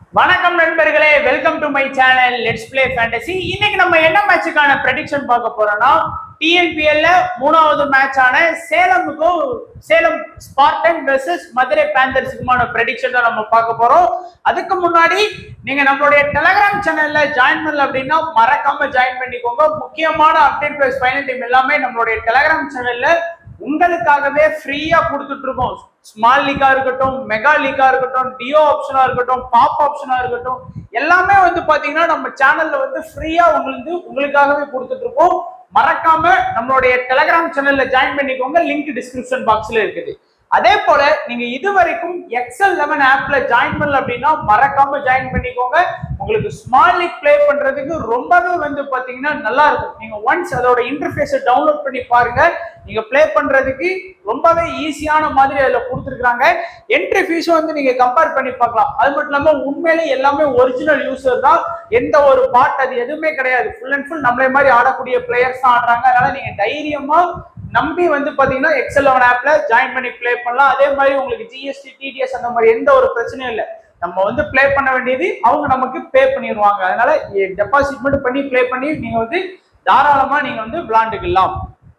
வணக்கம் நண்பர்களே welcome to my channel let's play fantasy இன்னைக்கு நம்ம என்ன மேட்சுக்கான ப்ரெடிக்ஷன் பார்க்க போறோம்னா டிஎன்பிஎல்ல மூணாவது மேட்சான சேலமுக்கும் சேலம் ஸ்பார்டன் வெர்சஸ் மதுரை பேந்தர்ஸுக்குமான ப்ரெடிக்ஷன் தான் நம்ம பார்க்க போறோம் அதுக்கு முன்னாடி நீங்க நம்மளுடைய டெலகிராம் சேனல்ல ஜாயின் பண்ணல அப்படின்னா மறக்காம ஜாயின் பண்ணிக்கோங்க முக்கியமான அப்டேட் பிளஸ் ஃபைனல் டீம் எல்லாமே நம்மளுடைய டெலகிராம் சேனல்ல உங்களுக்காகவே ஃப்ரீயா கொடுத்துட்டு இருக்கோம் ஸ்மால் லீக்கா இருக்கட்டும் மெகா லீக்கா இருக்கட்டும் டியோ ஆப்ஷனா இருக்கட்டும் பாப் ஆப்ஷனா இருக்கட்டும் எல்லாமே வந்து பாத்தீங்கன்னா நம்ம சேனல்ல வந்து ஃப்ரீயா உங்களுக்கு உங்களுக்காகவே கொடுத்துட்டு இருக்கோம் மறக்காம நம்மளுடைய டெலகிராம் சேனல்ல ஜாயின் பண்ணிக்கோங்க லிங்க் டிஸ்கிரிப்ஷன் பாக்ஸ்ல இருக்குது அதே போல நீங்க இது வரைக்கும் எக்ஸல் லெவன் ஆப்ல ஜாயின் பண்ணல அப்படின்னா மறக்காம ஜாயின் பண்ணிக்கோங்க உங்களுக்கு ஸ்மால் லீக் ப்ளே பண்றதுக்கு ரொம்பவே வந்து பாத்தீங்கன்னா நல்லா இருக்கும் நீங்க ஒன்ஸ் அதோட இன்டர்ஃபேஸை டவுன்லோட் பண்ணி பாருங்க நீங்க ப்ளே பண்றதுக்கு ரொம்பவே ஈஸியான மாதிரி அதுல கொடுத்துருக்காங்க என்ட்ரி ஃபீஸும் வந்து நீங்க கம்பேர் பண்ணி பார்க்கலாம் அது மட்டும் இல்லாம உண்மையிலே எல்லாமே ஒரிஜினல் யூசர் தான் எந்த ஒரு பாட் அது எதுவுமே கிடையாது ஃபுல் அண்ட் ஃபுல் நம்மளே மாதிரி ஆடக்கூடிய பிளேயர்ஸ் தான் ஆடுறாங்க அதனால நீங்க தைரியமா நம்பி வந்து பாத்தீங்கன்னா எக்ஸல் லெவன் ஆப்ல ஜாயின் பண்ணி ப்ளே பண்ணலாம் அதே மாதிரி உங்களுக்கு ஜிஎஸ்டி டிடிஎஸ் அந்த மாதிரி எந்த ஒரு பிரச்சனையும் இல்லை நம்ம வந்து ப்ளே பண்ண வேண்டியது அவங்க நமக்கு பே பண்ணிடுவாங்க அதனால டெபாசிட் மட்டும் பண்ணி ப்ளே பண்ணி நீங்க வந்து தாராளமா நீங்க வந்து விளாண்டுக்கலாம்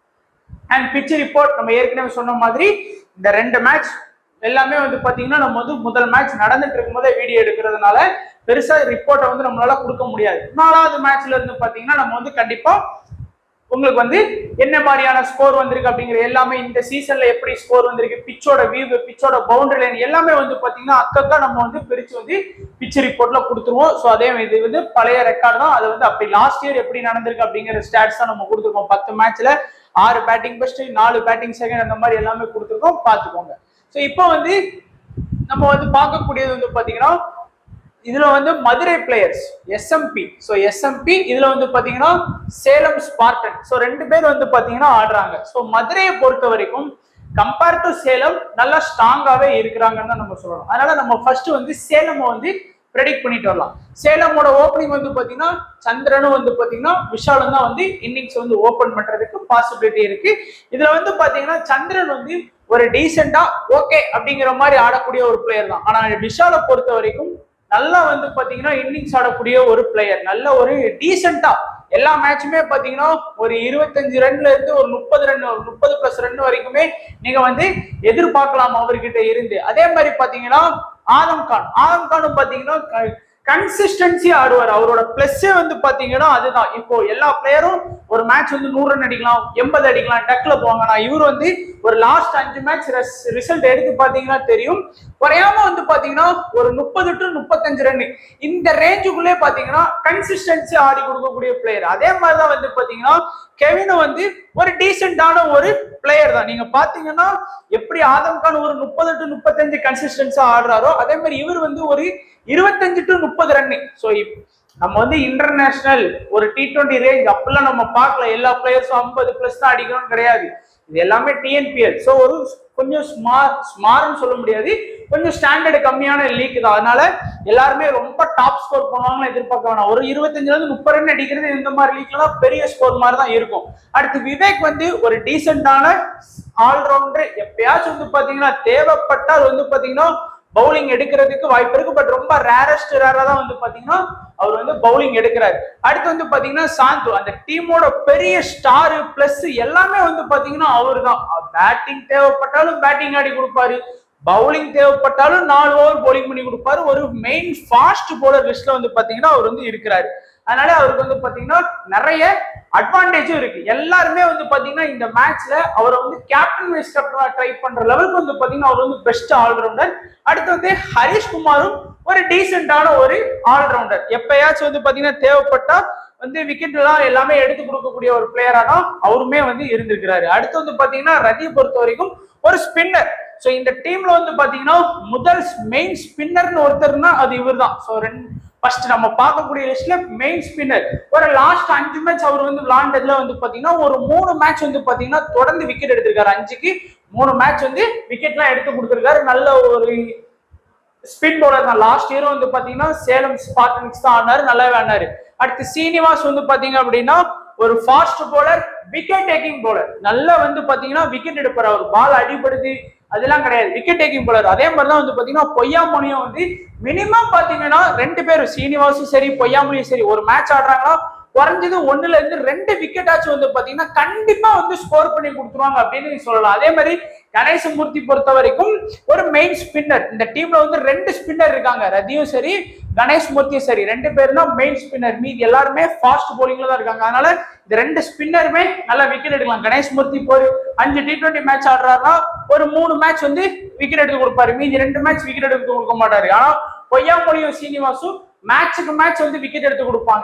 அண்ட் பிச் ரிப்போர்ட் நம்ம ஏற்கனவே சொன்ன மாதிரி இந்த ரெண்டு மேட்ச் எல்லாமே வந்து பாத்தீங்கன்னா நம்ம வந்து முதல் மேட்ச் நடந்துட்டு இருக்கும்போதே வீடியோ எடுக்கிறதுனால பெருசா ரிப்போர்ட்டை வந்து நம்மளால கொடுக்க முடியாது நாலாவது மேட்ச்ல இருந்து பாத்தீங்கன்னா நம்ம வந்து கண்டிப்பா உங்களுக்கு வந்து என்ன மாதிரியான ஸ்கோர் வந்திருக்கு அப்படிங்கிற எல்லாமே இந்த சீசன்ல எப்படி ஸ்கோர் வந்திருக்கு பிச்சோட வியூ பிச்சோட பவுண்டரி லைன் எல்லாமே வந்து பாத்தீங்கன்னா அக்கக்கா நம்ம வந்து பிரிச்சு வந்து பிச் ரிப்போர்ட்ல கொடுத்துருவோம் ஸோ அதே இது வந்து பழைய ரெக்கார்டு தான் அது வந்து அப்படி லாஸ்ட் இயர் எப்படி நடந்திருக்கு அப்படிங்கிற ஸ்டாட்ஸ் தான் நம்ம கொடுத்துருக்கோம் பத்து மேட்ச்ல ஆறு பேட்டிங் ஃபர்ஸ்ட் நாலு பேட்டிங் செகண்ட் அந்த மாதிரி எல்லாமே கொடுத்துருக்கோம் பார்த்துக்கோங்க ஸோ இப்போ வந்து நம்ம வந்து பார்க்கக்கூடியது வந்து பாத்தீங்கன்னா இதுல வந்து Madurai players SMP so SMP இதுல வந்து பாத்தீங்கன்னா சேலம் ஸ்பார்டன் ஸோ ரெண்டு பேர் வந்து பாத்தீங்கன்னா ஆடுறாங்க ஸோ மதுரையை பொறுத்த வரைக்கும் கம்பேர் டு சேலம் நல்லா ஸ்ட்ராங்காவே இருக்கிறாங்கன்னு தான் நம்ம சொல்லணும் அதனால நம்ம ஃபர்ஸ்ட் வந்து சேலம் வந்து ப்ரெடிக்ட் பண்ணிட்டு வரலாம் சேலமோட ஓப்பனிங் வந்து பாத்தீங்கன்னா சந்திரனும் வந்து பாத்தீங்கன்னா விஷாலும் தான் வந்து இன்னிங்ஸ் வந்து ஓபன் பண்றதுக்கு பாசிபிலிட்டி இருக்கு இதுல வந்து பாத்தீங்கன்னா சந்திரன் வந்து ஒரு டீசெண்டா ஓகே அப்படிங்கிற மாதிரி ஆடக்கூடிய ஒரு பிளேயர் தான் ஆனா விஷாலை பொறுத்த வரைக்கும் நல்லா வந்து பாத்தீங்கன்னா இன்னிங்ஸ் ஆடக்கூடிய ஒரு பிளேயர் நல்ல ஒரு டீசெண்டா எல்லா மேட்சுமே பாத்தீங்கன்னா ஒரு இருபத்தஞ்சு ரன்ல இருந்து ஒரு முப்பது ரன் ஒரு முப்பது பிளஸ் ரன் வரைக்குமே நீங்க வந்து எதிர்பார்க்கலாம் அவர்கிட்ட இருந்து அதே மாதிரி பாத்தீங்கன்னா ஆதம் கான் ஆதம் கானும் பாத்தீங்கன்னா கன்சிஸ்டன்சி ஆடுவார் அவரோட பிளஸ்ஸே வந்து பாத்தீங்கன்னா அதுதான் இப்போ எல்லா பிளேயரும் ஒரு மேட்ச் வந்து நூறு ரன் அடிக்கலாம் எண்பது அடிக்கலாம் டக்ல போவாங்க நான் இவர் வந்து ஒரு லாஸ்ட் அஞ்சு மேட்ச் ரிசல்ட் எடுத்து பாத்தீங்கன்னா தெரியும் குறையாம வந்து பாத்தீங்கன்னா ஒரு முப்பது டு முப்பத்தஞ்சு ரன் இந்த ரேஞ்சுக்குள்ளே பாத்தீங்கன்னா கன்சிஸ்டன்சி ஆடி கொடுக்கக்கூடிய பிளேயர் அதே மாதிரிதான் வந்து பாத்தீங்கன்னா கெவினும் வந்து ஒரு டீசென்டான ஒரு பிளேயர் தான் நீங்க பாத்தீங்கன்னா எப்படி ஆதம் கான் ஒரு முப்பது டு முப்பத்தஞ்சு கன்சிஸ்டன்ஸா ஆடுறாரோ அதே மாதிரி இவர் வந்து ஒரு இருபத்தஞ்சு டு முப்பது ரன் ஸோ நம்ம வந்து இன்டர்நேஷனல் ஒரு டி டுவெண்ட்டி ரேஞ்ச் அப்பெல்லாம் நம்ம பார்க்கல எல்லா பிளேயர்ஸும் ஐம்பது பிளஸ் தான் அடிக்கணும்னு கிடையாது இது எல்லாமே டிஎன்பிஎல் ஸோ ஒரு கொஞ்சம் ஸ்மார் ஸ்மார்ட்னு சொல்ல முடியாது கொஞ்சம் ஸ்டாண்டர்டு கம்மியான லீக் தான் அதனால எல்லாருமே ரொம்ப டாப் ஸ்கோர் பண்ணுவாங்கன்னு எதிர்பார்க்க வேணாம் ஒரு இருபத்தஞ்சுல இருந்து முப்பது ரன் அடிக்கிறது இந்த மாதிரி லீக்லாம் பெரிய ஸ்கோர் மாதிரி தான் இருக்கும் அடுத்து விவேக் வந்து ஒரு டீசென்டான ஆல்ரவுண்டர் எப்பயாச்சும் வந்து பாத்தீங்கன்னா தேவைப்பட்டால் வந்து பாத்தீங்கன்னா பவுலிங் எடுக்கிறதுக்கு வாய்ப்பு இருக்கு பட் ரொம்ப ரேரஸ்ட் ரேரா தான் வந்து பாத்தீங்கன்னா அவர் வந்து பவுலிங் எடுக்கிறாரு அடுத்து வந்து பாத்தீங்கன்னா சாந்து அந்த டீமோட பெரிய ஸ்டாரு பிளஸ் எல்லாமே வந்து பாத்தீங்கன்னா அவரு தான் பேட்டிங் தேவைப்பட்டாலும் பேட்டிங் ஆடி கொடுப்பாரு பவுலிங் தேவைப்பட்டாலும் நாலு ஓவர் பவுலிங் பண்ணி கொடுப்பாரு ஒரு மெயின் ஃபாஸ்ட் போலர் லிஸ்ட்ல வந்து பாத்தீங்கன்னா அவர் வந்து இருக்கிறாரு அதனால அவருக்கு வந்து பாத்தீங்கன்னா நிறைய அட்வான்டேஜும் இருக்கு எல்லாருமே வந்து பாத்தீங்கன்னா இந்த மேட்ச்ல அவரை வந்து கேப்டன் வைஸ் கேப்டனா ட்ரை பண்ற லெவலுக்கு வந்து பாத்தீங்கன்னா அவர் வந்து பெஸ்ட் ஆல்ரவுண்டர் அடுத்து வந்து ஹரிஷ் குமாரும் ஒரு டீசென்டான ஒரு ஆல்ரவுண்டர் எப்பயாச்சும் வந்து பாத்தீங்கன்னா தேவைப்பட்டா வந்து விக்கெட் எல்லாம் எல்லாமே எடுத்து கொடுக்கக்கூடிய ஒரு பிளேயரா தான் அவருமே வந்து இருந்திருக்கிறாரு அடுத்து வந்து பாத்தீங்கன்னா ரதியை பொறுத்த வரைக்கும் ஒரு ஸ்பின்னர் ஸோ இந்த டீம்ல வந்து பாத்தீங்கன்னா முதல் மெயின் ஸ்பின்னர்னு ஒருத்தர்னா அது இவர் தான் ஸோ ரெண்டு ஃபர்ஸ்ட் நம்ம பார்க்கக்கூடிய லிஸ்ட்ல மெயின் ஸ்பின்னர் ஒரு லாஸ்ட் அஞ்சு மேட்ச் அவர் வந்து விளாண்டதுல வந்து பாத்தீங்கன்னா ஒரு மூணு மேட்ச் வந்து பாத்தீங்கன்னா தொடர்ந்து விக்கெட் எடுத்திருக்காரு அஞ்சுக்கு மூணு மேட்ச் வந்து விக்கெட்லாம் எடுத்து கொடுத்திருக்காரு நல்ல ஒரு ஸ்பின் பவுலர் தான் லாஸ்ட் இயரும் வந்து பாத்தீங்கன்னா சேலம் ஸ்பார்டன்ஸ் தான் ஆடினாரு நல்லாவே ஆடினாரு அடுத்து சீனிவாஸ் வந்து பாத்தீங்க அப்படின்னா ஒரு fast bowler wicket taking bowler நல்லா வந்து பாத்தீங்கன்னா விக்கெட் எடுப்பார் அவர் பால் அடிபடுது அதெல்லாம் கிடையாது விக்கெட் டேக்கிங் bowler அதே மாதிரி தான் வந்து பாத்தீங்கன்னா பொய்யாமொழியும் வந்து மினிமம் பாத்தீங்கன்னா ரெண்டு பேரும் சீனிவாசும் சரி பொய்யாமொழியும் சரி ஒரு மேட்ச் ஆடுறாங்கன்னா குறைஞ்சது ஒண்ணுல இருந்து ரெண்டு விக்கெட் ஆச்சும் வந்து பாத்தீங்கன்னா கண்டிப்பா வந்து ஸ்கோர் பண்ணி கொடுத்துருவாங்க அப்படின்னு சொல்லலாம் அதே மாதிரி கணேசமூர்த்தி பொறுத்த வரைக்கும் ஒரு மெயின் ஸ்பின்னர் இந்த டீம்ல வந்து ரெண்டு ஸ்பின்னர் இருக்காங்க ரதியும் சரி கணேஷ் மூர்த்தியும் சரி ரெண்டு பேரும் தான் மெயின் ஸ்பின்னர் மீதி எல்லாருமே ஃபாஸ்ட் போலிங்ல தான் இருக்காங்க அதனால இந்த ரெண்டு ஸ்பின்னருமே நல்லா விக்கெட் எடுக்கலாம் கணேஷ் மூர்த்தி இப்போ ஒரு அஞ்சு டி டுவெண்ட்டி மேட்ச் ஆடுறாருன்னா ஒரு மூணு மேட்ச் வந்து விக்கெட் எடுத்து கொடுப்பாரு மீதி ரெண்டு மேட்ச் விக்கெட் எடுத்து கொடுக்க மாட்டாரு ஆனா பொய்யாமொழியும் சீனிவாசும் மேட்சுக்கு மேட்ச் வந்து விக்கெட் எடுத்து கொடுப்பாங்க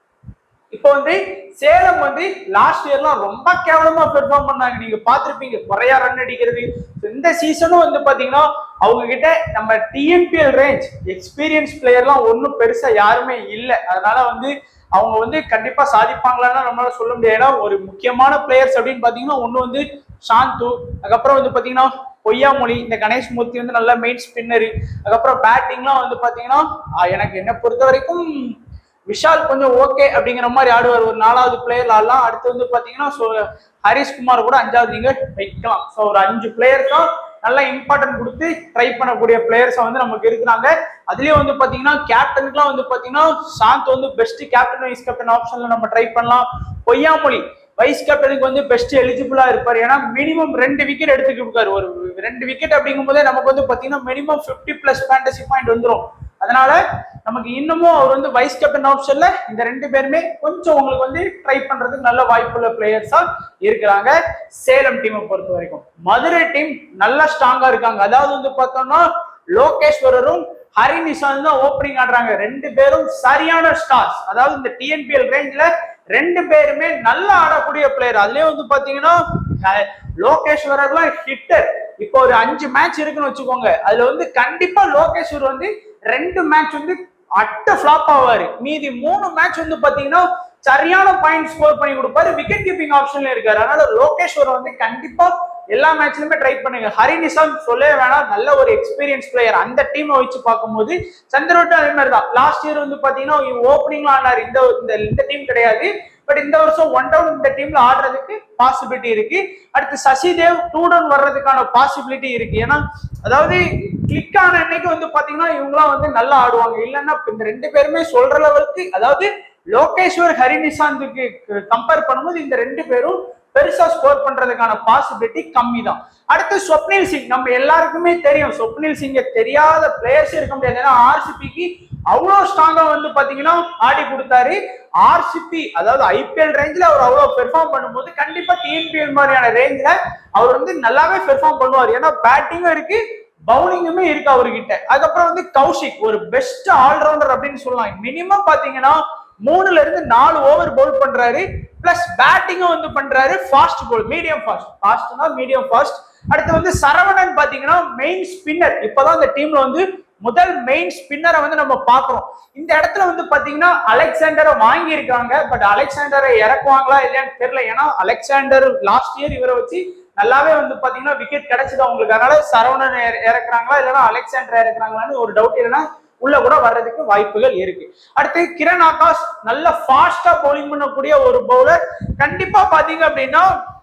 இப்போ வந்து சேலம் வந்து லாஸ்ட் இயர்லாம் ரொம்ப கேவலமா பெர்ஃபார்ம் பண்ணாங்க நீங்க பாத்திருப்பீங்க குறையா ரன் அடிக்கிறது So, இந்த சீசனும் வந்து பாத்தீங்கன்னா அவங்க கிட்ட நம்ம டிஎம்பிஎல் ரேஞ்ச் எக்ஸ்பீரியன்ஸ் பிளேயர்லாம் ஒன்றும் பெருசா யாருமே இல்லை அதனால வந்து அவங்க வந்து கண்டிப்பா சாதிப்பாங்களான்னு நம்மளால சொல்ல முடியாது ஏன்னா ஒரு முக்கியமான பிளேயர்ஸ் அப்படின்னு பாத்தீங்கன்னா ஒண்ணு வந்து சாந்து அதுக்கப்புறம் வந்து பாத்தீங்கன்னா பொய்யாமொழி இந்த கணேஷ் மூர்த்தி வந்து நல்ல மெயின் ஸ்பின்னரு அதுக்கப்புறம் பேட்டிங்லாம் வந்து பாத்தீங்கன்னா ஆஹ் எனக்கு என்ன பொறுத்த வரைக்கும் விஷால் கொஞ்சம் ஓகே அப்படிங்கிற மாதிரி ஆடுவார் ஒரு நாலாவது பிளேயர் ஆடலாம் அடுத்து வந்து பாத்தீங்கன்னா so ஹரிஷ்குமார் கூட அஞ்சாவது நீங்க வைக்கலாம் ஸோ ஒரு அஞ்சு பிளேயர் தான் நல்லா இம்பார்ட்டன்ட் கொடுத்து ட்ரை பண்ணக்கூடிய பிளேயர்ஸ் வந்து நமக்கு இருக்கிறாங்க அதுலயும் வந்து பாத்தீங்கன்னா கேப்டனுக்குலாம் வந்து பாத்தீங்கன்னா சாந்த் வந்து பெஸ்ட் கேப்டன் வைஸ் கேப்டன் ஆப்ஷன்ல நம்ம ட்ரை பண்ணலாம் பொய்யாமொழி வைஸ் கேப்டனுக்கு வந்து பெஸ்ட் எலிஜிபிளா இருப்பார் ஏன்னா மினிமம் ரெண்டு விக்கெட் எடுத்துக்கிட்டு இருக்காரு ஒரு ரெண்டு விக்கெட் அப்படிங்கும் போதே நமக்கு வந்து பாத்தீங்கன்னா மினிமம் 50 பிளஸ் ஃபேண்டசி பாயிண்ட் வந்துரும் அதனால நமக்கு இன்னமும் அவர் வந்து வைஸ் கேப்டன் ஆப்ஷன்ல இந்த ரெண்டு பேருமே கொஞ்சம் உங்களுக்கு வந்து ட்ரை பண்றதுக்கு நல்ல வாய்ப்புள்ள பிளேயர்ஸா இருக்கிறாங்க சேலம் டீமை பொறுத்த வரைக்கும் மதுரை டீம் நல்லா ஸ்ட்ராங்கா இருக்காங்க அதாவது வந்து பார்த்தோம்னா லோகேஸ்வரரும் ஹரி நிஷாந்த் தான் ஓப்பனிங் ஆடுறாங்க ரெண்டு பேரும் சரியான ஸ்டார்ஸ் அதாவது இந்த டிஎன்பிஎல் ரேஞ்சில் ரெண்டு பேருமே நல்லா ஆடக்கூடிய பிளேயர் அதுலயே வந்து பாத்தீங்கன்னா அஹ், லோகேஸ்வரர்லாம் ஹிட்டர் இப்போ ஒரு அஞ்சு மேட்ச் இருக்குன்னு வச்சுக்கோங்க அதுல வந்து கண்டிப்பா லோகேஸ்வர் வந்து ரெண்டு மேட்ச் வந்து அட்ட ஃபிளாப் ஆவாரு மீதி மூணு மேட்ச் வந்து பாத்தீங்கன்னா சரியான பாயிண்ட் ஸ்கோர் பண்ணி கொடுப்பாரு விக்கெட் கீப்பிங் ஆப்ஷன்ல இருக்காரு அதனால லோகேஸ்வர் வந்து கண்டிப்பா எல்லா மேட்ச்லயுமே ட்ரை பண்ணுங்க ஹரி நிஷாந்த் சொல்லவே வேணாம் நல்ல ஒரு எக்ஸ்பீரியன்ஸ் பிளேயர் அந்த டீமை வச்சு பார்க்கும்போது சந்திரவட்டு அதே மாதிரி தான் லாஸ்ட் இயர் வந்து பாத்தீங்கன்னா ஓப்பனிங்ல ஆனார் இந்த இந்த இந்த டீம் கிடையாது பட் இந்த வருஷம் ஒன் டவுன் இந்த டீம்ல ஆடுறதுக்கு பாசிபிலிட்டி இருக்கு அடுத்து சசிதேவ் டூ டவுன் வர்றதுக்கான பாசிபிலிட்டி இருக்கு ஏன்னா அதாவது கிளிக் ஆன அன்னைக்கு வந்து பாத்தீங்கன்னா இவங்கலாம் வந்து நல்லா ஆடுவாங்க இல்லைன்னா இப்ப இந்த ரெண்டு பேருமே சொல்ற லெவலுக்கு அதாவது லோகேஸ்வர் ஹரி நிஷாந்துக்கு கம்பேர் பண்ணும்போது இந்த ரெண்டு பேரும் பெருசா ஸ்கோர் பண்றதுக்கான பாசிபிலிட்டி கம்மி தான் அடுத்து ஸ்வப்னில் சிங் நம்ம எல்லாருக்குமே தெரியும் ஸ்வப்னில் சிங்க தெரியாத பிளேயர்ஸ் இருக்க முடியாது ஏன்னா ஆர்சிபிக்கு அவ்வளோ ஸ்ட்ராங்கா வந்து பாத்தீங்கன்னா ஆடி கொடுத்தாரு ஆர்சிபி அதாவது ஐபிஎல் ரேஞ்சில் அவர் அவ்வளோ பெர்ஃபார்ம் பண்ணும்போது கண்டிப்பா டிஎன்பிஎல் மாதிரியான ரேஞ்சில் அவர் வந்து நல்லாவே பெர்ஃபார்ம் பண்ணுவார் ஏன்னா பேட்டிங்கும் இருக்கு பவுலிங்குமே இருக்கு அவர்கிட்ட அதுக்கப்புறம் வந்து கௌஷிக் ஒரு பெஸ்ட் ஆல்ரவுண்டர் அப்படின்னு சொல்லலாம் மினிமம் பாத்தீங்கன்னா மூணுல இருந்து நாலு ஓவர் பவுல் பண்றாரு பிளஸ் பேட்டிங்கும் வந்து பண்றாரு ஃபாஸ்ட் பவுல் மீடியம் ஃபாஸ்ட் ஃபாஸ்ட்னா மீடியம் ஃபாஸ்ட் அடுத்து வந்து சரவணன் பாத்தீங்கன்னா மெயின் ஸ்பின்னர் இப்பதான் இந்த டீம்ல வந்து முதல் மெயின் ஸ்பின்னரை வந்து நம்ம பாக்குறோம் இந்த இடத்துல வந்து பாத்தீங்கன்னா அலெக்சாண்டரை வாங்கி இருக்காங்க பட் அலெக்சாண்டரை இறக்குவாங்களா இல்லையான்னு தெரியல ஏன்னா அலெக்சாண்டர் லாஸ்ட் இயர் இவரை வச்சு நல்லாவே வந்து பாத்தீங்கன்னா விக்கெட் கிடைச்சது அவங்களுக்கு அதனால சரவணன் இற- இறக்குறாங்களா இல்லைன்னா அலெக்சாண்டர் இறக்குறாங்களான்னு ஒரு டவுட் இல்லைன்னா உள்ள கூட வர்றதுக்கு வாய்ப்புகள் இருக்கு அடுத்து கிரண் ஆகாஷ் நல்ல ஃபாஸ்டா பவுலிங் பண்ணக்கூடிய ஒரு பவுலர் கண்டிப்பா பாத்தீங்க அப்படின்னா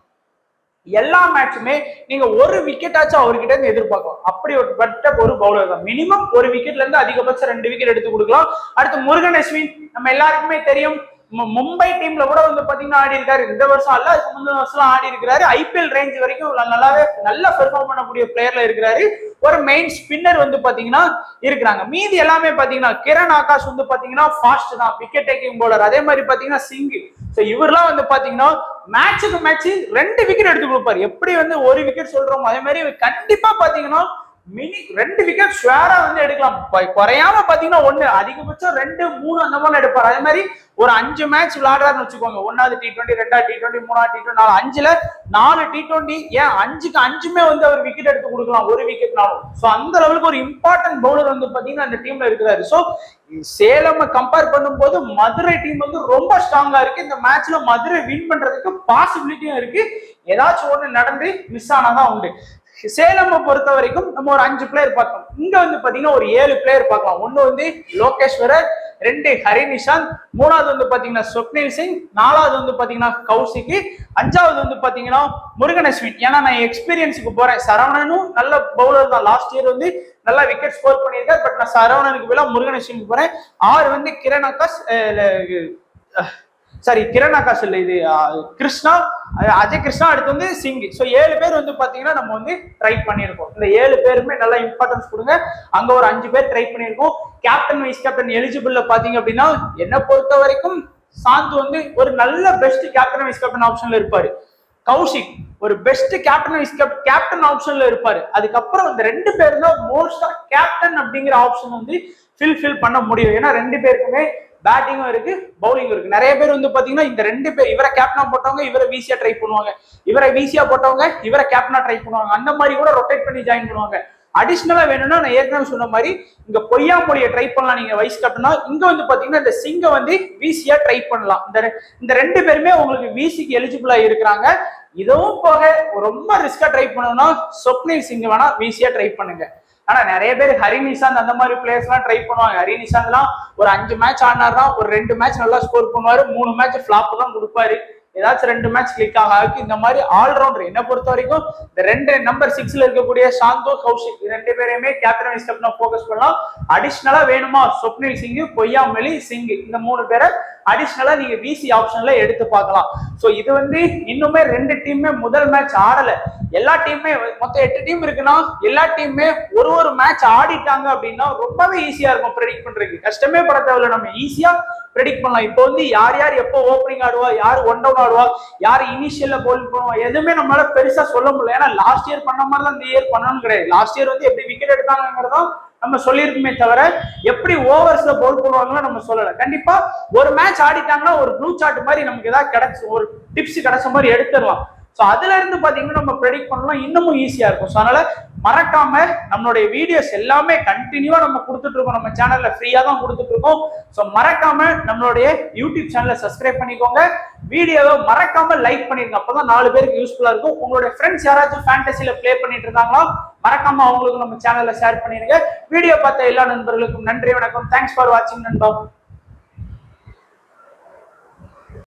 எல்லா மேட்சுமே நீங்க ஒரு விக்கெட் ஆச்சும் அவர்கிட்ட இருந்து எதிர்பார்க்கலாம் அப்படி ஒரு பட்ட ஒரு பவுலர் தான் மினிமம் ஒரு விக்கெட்ல இருந்து அதிகபட்சம் ரெண்டு விக்கெட் எடுத்து கொடுக்கலாம் அடுத்து முருகன் அஸ்வின் நம்ம எல்லாருக்குமே தெரியும் மு- மும்பை டீம்ல கூட வந்து பாத்தீங்கன்னா ஆடி இருக்காரு இந்த வருஷம் அல்ல அதுக்கு முந்தின வருஷம் ஆடி இருக்கிறாரு ஐபிஎல் ரேஞ்ச் வரைக்கும் ந- நல்லாவே நல்லா பெர்ஃபார்ம் பண்ணக்கூடிய பிளேயர்ல இருக்கிறாரு ஒரு மெயின் ஸ்பின்னர் வந்து பாத்தீங்கன்னா இருக்கிறாங்க மீதி எல்லாமே பாத்தீங்கன்னா கிரண் ஆகாஷ் வந்து பாத்தீங்கன்னா ஃபாஸ்ட் தான் விக்கெட் டேக்கிங் பவுலர் அதே மாதிரி பாத்தீங்கன்னா சிங் ஸோ இவர்லாம் வந்து பாத்தீங்கன்னா மேட்சுக்கு மேட்ச் ரெண்டு விக்கெட் எடுத்து கொடுப்பாரு எப்படி வந்து ஒரு விக்கெட் சொல்றோமோ அதே மாதிரி இவர் கண்டிப்பா பாத்தீங்கன்னா மினி ரெண்டு விக்கெட் ஷுவரா வந்து எடுக்கலாம் ப- குறையாம பாத்தீங்கன்னா ஒண்ணு அதிகபட்சம் ரெண்டு மூணு அந்த மாதிரி எடுப்பாரு அதே மாதிரி ஒரு அஞ்சு மேட்ச் விளையாடுறாருன்னு வச்சுக்கோங்க ஒன்னாவது டி டுவெண்ட்டி ரெண்டாவது டி டுவெண்ட்டி மூணாவது டி டுவெண்ட்டி நாலு அஞ்சுல நாலு டி டுவெண்ட்டி ஏன் அஞ்சுக்கு அஞ்சுமே வந்து அவர் விக்கெட் எடுத்து கொடுக்கலாம் ஒரு விக்கெட்னாலும் ஸோ அந்த லெவலுக்கு ஒரு இம்பார்ட்டன்ட் பவுலர் வந்து பாத்தீங்கன்னா அந்த டீம்ல இருக்கிறாரு ஸோ சேலம் கம்பேர் பண்ணும்போது மதுரை டீம் வந்து ரொம்ப ஸ்ட்ராங்கா இருக்கு இந்த மேட்ச்ல மதுரை வின் பண்றதுக்கு பாசிபிலிட்டியும் இருக்கு ஏதாச்சும் ஒண்ணு நடந்து மிஸ் ஆனாதான் உண்டு சேலம் பொறுத்த வரைக்கும் நம்ம ஒரு அஞ்சு பிளேயர் பார்த்தோம் இங்க வந்து பாத்தீங்கன்னா ஒரு ஏழு பிளேயர் பார்க்கலாம் ஒண்ணு வந்து லோகேஸ்வரர் ரெண்டு ஹரி நிஷாந்த் மூணாவது வந்து பாத்தீங்கன்னா சொப்னில் சிங் நாலாவது வந்து பாத்தீங்கன்னா கௌசிக்கு அஞ்சாவது வந்து பாத்தீங்கன்னா முருகன் அஸ்வின் ஏன்னா நான் எக்ஸ்பீரியன்ஸுக்கு போறேன் சரவணனும் நல்ல பவுலர் தான் லாஸ்ட் இயர் வந்து நல்லா விக்கெட் ஸ்கோர் பண்ணியிருக்காரு பட் நான் சரவணனுக்கு விழா முருகன் அஸ்வினுக்கு போறேன் ஆறு வந்து கிரண் ஆகாஷ் சாரி கிரண் ஆகாஷ் இல்லை இது அஹ், கிருஷ்ணா அஹ், அஜய் கிருஷ்ணா அடுத்து வந்து சிங் ஸோ ஏழு பேர் வந்து பாத்தீங்கன்னா நம்ம வந்து ட்ரை பண்ணியிருக்கோம் இந்த ஏழு பேருமே நல்லா இம்பார்ட்டன்ஸ் கொடுங்க அங்க ஒரு அஞ்சு பேர் ட்ரை பண்ணியிருக்கோம் கேப்டன் வைஸ் கேப்டன் எலிஜிபிள்ல பாத்தீங்க அப்படின்னா என்னை பொறுத்த வரைக்கும் சாந்த் வந்து ஒரு நல்ல பெஸ்ட் கேப்டன் வைஸ் கேப்டன் ஆப்ஷன்ல இருப்பாரு கௌஷிக் ஒரு பெஸ்ட் கேப்டன் வைஸ் கேப்டன் ஆப்ஷன்ல இருப்பாரு அதுக்கப்புறம் இந்த ரெண்டு பேரும் தான் மோஸ்டா கேப்டன் அப்படிங்கிற ஆப்ஷன் வந்து ஃபில் ஃபில் பண்ண முடியும் ஏன்னா ரெண்டு பேருக்குமே பேட்டிங்கும் இருக்கு பவுலிங்கும் இருக்கு நிறைய பேர் வந்து பாத்தீங்கன்னா இந்த ரெண்டு பேர் இவரை கேப்டனா போட்டவங்க இவரை வீசியா ட்ரை பண்ணுவாங்க இவரை வீசியா போட்டவங்க இவரை கேப்டனா ட்ரை பண்ணுவாங்க அந்த மாதிரி கூட ரொட்டேட் பண்ணி ஜாயின் பண்ணுவாங்க அடிஷ்னலா வேணும்னா நான் ஏற்கனவே சொன்ன மாதிரி இங்க பொய்யாமொழியை ட்ரை பண்ணலாம் நீங்க வைஸ் கேப்டனா இங்க வந்து பாத்தீங்கன்னா இந்த சிங்க வந்து விசியா ட்ரை பண்ணலாம் இந்த ரெ- இந்த ரெண்டு பேருமே உங்களுக்கு விசிக்கு எலிஜிபிளா இருக்கிறாங்க இதுவும் போக ரொம்ப ரிஸ்கா ட்ரை பண்ணணும்னா சொப்னில் சிங் வேணா விசியா ட்ரை பண்ணுங்க ஆனா நிறைய பேர் ஹரி நிஷாந்த் அந்த மாதிரி பிளேயர்ஸ் எல்லாம் ட்ரை பண்ணுவாங்க ஹரி நிஷாந்த்லாம் ஒரு அஞ்சு மேட்ச் ஆடினார்னா ஒரு ரெண்டு மேட்ச் நல்லா ஸ்கோர் பண்ணுவாரு மூணு மேட்ச் ஃபிளாப் தான் கொடுப்பாரு ஏதாச்சும் ரெண்டு மேட்ச் கிளிக் ஆக ஆகி இந்த மாதிரி ஆல்ரவுண்டர் என்ன பொறுத்த வரைக்கும் இந்த ரெண்டு நம்பர் சிக்ஸ்ல இருக்கக்கூடிய சாந்தோ கௌஷிக் இது ரெண்டு பேரையுமே கேப்டன் வைஸ் கேப்டனா ஃபோக்கஸ் பண்ணலாம் அடிஷ்னலா வேணுமா சொப்னில் சிங் பொய்யாமலி சிங் இந்த மூணு பேரை அடிஷ்னலா நீங்க விசி ஆப்ஷன்ல எடுத்து பார்க்கலாம் சோ இது வந்து இன்னுமே ரெண்டு டீமுமே முதல் மேட்ச் ஆடல எல்லா டீமுமே மொத்தம் எட்டு டீம் இருக்குன்னா எல்லா டீமுமே ஒரு ஒரு மேட்ச் ஆடிட்டாங்க அப்படின்னா ரொம்பவே ஈஸியா இருக்கும் ப்ரெடிக்ட் பண்றதுக்கு கஷ்டமே பட தேவையில்ல நம்ம ஈஸியா ப்ரெடிக்ட் பண்ணலாம் இப்போ வந்து யார் யார் எப்போ ஓப்பனிங் ஆடுவா யார் ஒன் டவுன் ஆடுவா யார் இனிஷியல்ல பவுல் பண்ணுவா எதுவுமே நம்மளால பெருசா சொல்ல முடியல ஏன்னா லாஸ்ட் இயர் பண்ண மாதிரி தான் இந்த இயர் பண்ணணும் கிடையாது லாஸ்ட் இயர் வந்து எப்படி விக்கெட் எடுத்தாங்கிறதும் நம்ம சொல்லியிருக்குமே தவிர எப்படி ஓவர்ஸ்ல பவுல் பண்ணுவாங்களோ நம்ம சொல்லல கண்டிப்பா ஒரு மேட்ச் ஆடிட்டாங்கன்னா ஒரு ப்ளூ சார்ட் மாதிரி நமக்கு ஏதாவது கிடைச்சு ஒரு டிப்ஸ் கிடைச்ச மாதிரி எடுத்துடலாம் ஸோ அதுல இருந்து பாத்தீங்கன்னா நம்ம ப்ரெடிக்ட் பண்ணலாம் இன்னமும் ஈஸியா இருக்கும் ஸோ அதனால மறக்காம நம்மளுடைய வீடியோஸ் எல்லாமே கண்டினியூவா நம்ம கொடுத்துட்டு இருக்கோம் நம்ம சேனல்ல ஃப்ரீயா தான் கொடுத்துட்டு இருக்கோம் ஸோ மறக்காம நம்மளுடைய யூடியூப் சேனலை சப்ஸ்கிரைப் பண்ணிக்கோங்க வீடியோவை மறக்காம லைக் பண்ணிருங்க அப்பதான் நாலு பேருக்கு யூஸ்ஃபுல்லா இருக்கும் உங்களுடைய ஃப்ரெண்ட்ஸ் யாராச்சும் ஃபேண்டசில ப்ளே பண்ணிட்டு இருந்தாங்களோ மறக்காம அவங்களுக்கு நம்ம சேனல்ல ஷேர் பண்ணிருங்க வீடியோ பார்த்த எல்லா நண்பர்களுக்கும் நன்றி வணக்கம் தேங்க்ஸ் ஃபார் வாட்சிங் நண்பா